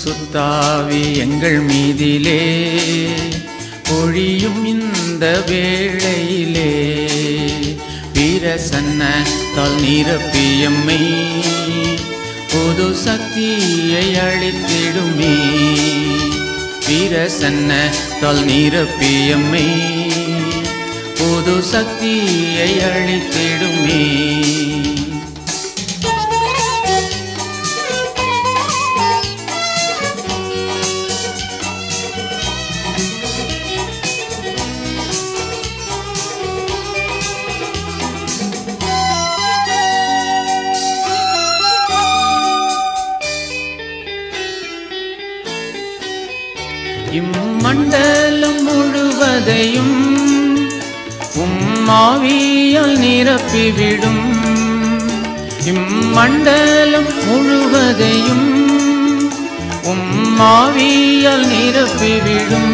பரிசுத்தாவி எங்கள் மீதிலே பொழியும் இந்த வேளையிலே வீரசன்ன தால் நிரப்பியம்மை புது சக்தியை அளித்திடுமே வீரசன்ன தால் நிரப்பியம்மை புது சக்தியை அளித்திடுமே இம்மண்டலம் முழுவதையும் உம்மாவியால் நிரப்பிவிடும் இம்மண்டலம் முழுவதையும் உம்மாவியால் நிரப்பிவிடும்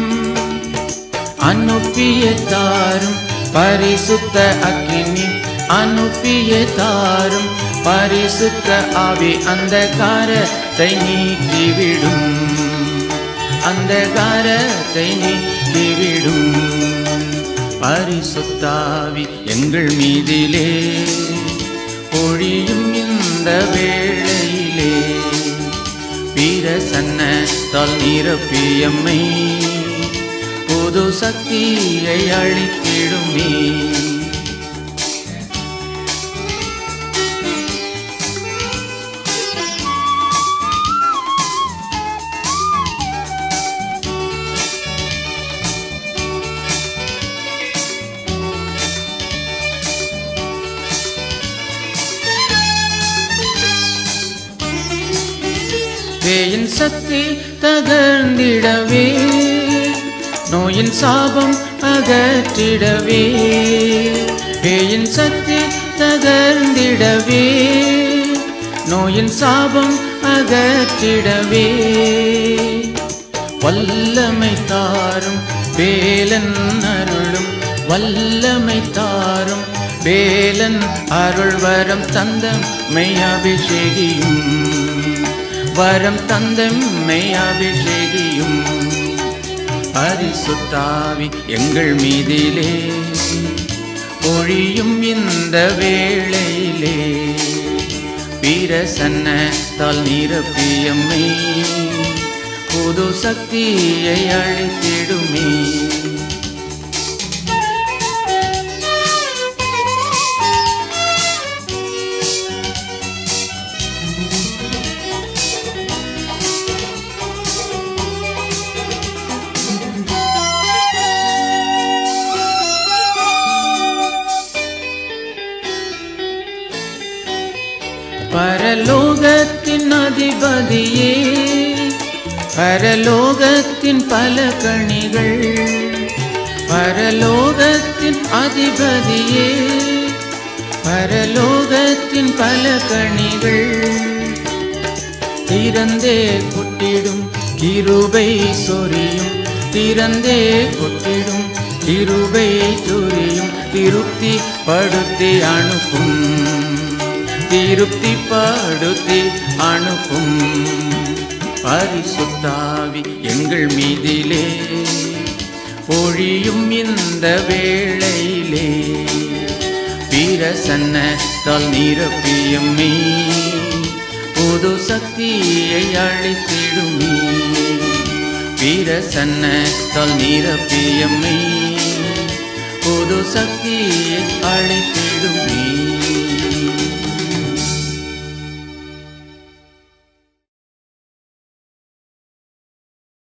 அனுப்பிய தாரும் பரிசுத்த அக்கினி அனுப்பிய தாரும் பரிசுத்த ஆவி அந்த காரத்தை நீக்கிவிடும் அந்த காரத்தை நீக்கிவிடும் பரிசுத்தாவி எங்கள் மீதிலே பொழியும் இந்த வேளையிலே வீரசன்ன தால் நிரப்பியம்மை புது சக்தியை அளித்திடுமே பேயின் சக்தி தகர்ந்திடவே நோயின் சாபம் அகற்றிடவே பேயின் சக்தி தகர்ந்திடவே நோயின் சாபம் அகற்றிடவே வல்லமை தாரும் வேலன் அருளும் வல்லமை தாரும் வேலன் அருள் வரம் தந்தம் மெய்யபிஷேகியும் வரம் தந்தம்மை அபிஷேகியும் பரிசுத்தாவி எங்கள் மீதிலே பொழியும் இந்த வேளையிலே வீரசன்ன தால் நிரப்பியம்மை புது சக்தியை அளித்திடுமே பரலோகத்தின் அதிபதியே பரலோகத்தின் பல கணிகள் பரலோகத்தின் அதிபதியே பரலோகத்தின் பல கணிகள் திறந்தே கொட்டிடும் கிருபை சொரியும் திறந்தே கொட்டிடும் கிருபை சொரியும் திருப்தி படுத்தி அனுப்பும் திருப்தி படுத்தி அனுப்பும் பரிசுத்தாவி எங்கள் மீதிலே பொழியும் இந்த வேளையிலே வீரசன்ன தால் நிரப்பியம்மே புது சக்தியை அளித்திடுமே வீரசன்ன தால் நிரப்பியம்மே புது சக்தியை அளித்திடுமே